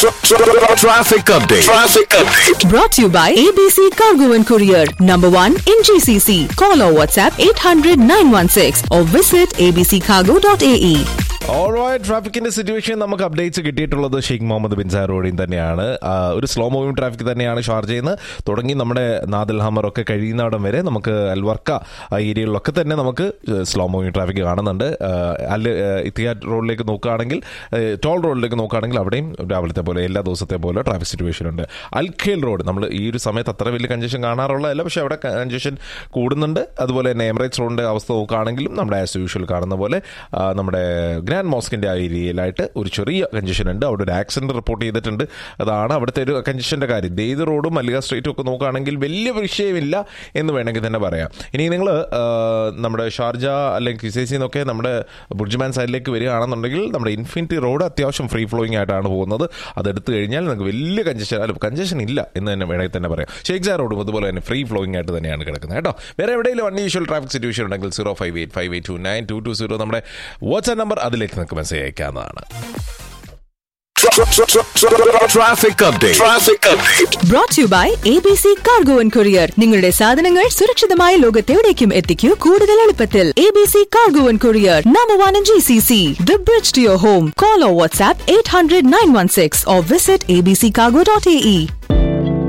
Traffic update. Traffic update. Brought to you by ABC Cargo and Courier, number one in GCC. Call or WhatsApp 800 916 or visit abccargo.ae. Alright ട്രാഫിക്കിന്റെ situation നമുക്ക് updates കിട്ടിയിട്ടുള്ളത് Sheikh Muhammad bin sir റോഡിൽ തന്നെയാണ് ആ, ഒരു slow moving traffic തന്നെയാണ് ഷാർജയിൽ നിന്ന് തുടങ്ങി നമ്മുടെ നാദൽ ഹമർ ഒക്കെ കഴിയുന്നിടം വരെ നമുക്ക് അൽവർക്ക ആ ഏരിയകളിലൊക്കെ തന്നെ നമുക്ക് സ്ലോ മൂവിംഗ് ട്രാഫിക് കാണുന്നുണ്ട് ആ, അൽ ഇത്തിയാറ്റ് റോഡിലേക്ക് നോക്കുകയാണെങ്കിൽ ടോൾ റോഡിലേക്ക് നോക്കുകയാണെങ്കിൽ അവിടെയും രാവിലത്തെ പോലെ എല്ലാ ദിവസത്തെ പോലെ ട്രാഫിക് സിറ്റുവേഷൻ ഉണ്ട് അൽഖേൽ റോഡ് നമ്മൾ ഈ ഒരു സമയത്ത് അത്ര വലിയ കഞ്ചഷൻ കാണാറുള്ളതല്ല പക്ഷേ അവിടെ കഞ്ചഷൻ കൂടുന്നുണ്ട് അതുപോലെ തന്നെ എമിറേറ്റ്സ് റോഡിന്റെ അവസ്ഥ നോക്കുകയാണെങ്കിലും നമ്മുടെ ആസ് യൂഷ്വൽ കാണുന്ന പോലെ ആ, നമ്മുടെ ഗ്രാൻഡ് മോസ്കിന്റെ ആ ഏരിയയിലായിട്ട് ഒരു ചെറിയ കഞ്ചഷൻ ഉണ്ട് അവിടെ ഒരു ആക്സിഡന്റ് റിപ്പോർട്ട് ചെയ്തിട്ടുണ്ട് അതാണ് അവിടുത്തെ ഒരു കഞ്ചഷന്റെ കാര്യം ദെയ്ത് റോഡും മല്ലിക സ്ട്രീറ്റും ഒക്കെ നോക്കുകയാണെങ്കിൽ വലിയ വിഷയമില്ല എന്ന് വേണമെങ്കിൽ തന്നെ പറയാം ഇനി നിങ്ങൾ നമ്മുടെ ഷാർജ അല്ലെങ്കിൽ കിസേസി എന്നൊക്കെ നമ്മുടെ ബുർജ്മാൻ സൈഡിലേക്ക് വരികയാണെന്നുണ്ടെങ്കിൽ നമ്മുടെ ഇൻഫിനിറ്റി റോഡ് അത്യാവശ്യം ഫ്രീ ഫ്ലോയിങ് ആയിട്ടാണ് പോകുന്നത് അതെടുത്ത് കഴിഞ്ഞാൽ നിങ്ങൾക്ക് വലിയ കഞ്ചഷൻ അല്ല കഞ്ചഷൻ ഇല്ല എന്ന് തന്നെ വേണമെങ്കിൽ തന്നെ പറയാം ഷേഖ്സാ റോഡും അതുപോലെ തന്നെ ഫ്രീ ഫ്ലോയിങ് ആയിട്ട് തന്നെയാണ് കിടക്കുന്നത് കേട്ടോ വേറെ എവിടെയെങ്കിലും അൺയൂഷ്വൽ ട്രാഫിക് സിറ്റുവേഷൻ ഉണ്ടെങ്കിൽ zero five eight five eight two nine two two zero നമ്മുടെ വാട്സ്ആപ്പ് നമ്പർ അതിലേക്ക് നിങ്ങൾക്ക് മെസ്സേജ് അയക്കാവുന്നതാണ് Traffic update. Traffic update. Brought to you by ABC Cargo and Courier. നിങ്ങളുടെ സാധനങ്ങൾ സുരക്ഷിതമായ ലോകത്തെവിടേക്കും എത്തിക്കൂ കൂടുതൽ എളുപ്പത്തിൽ ABC Cargo and Courier, number one in GCC. The bridge to your home. Call or WhatsApp 800 916 or visit abccargo.ae.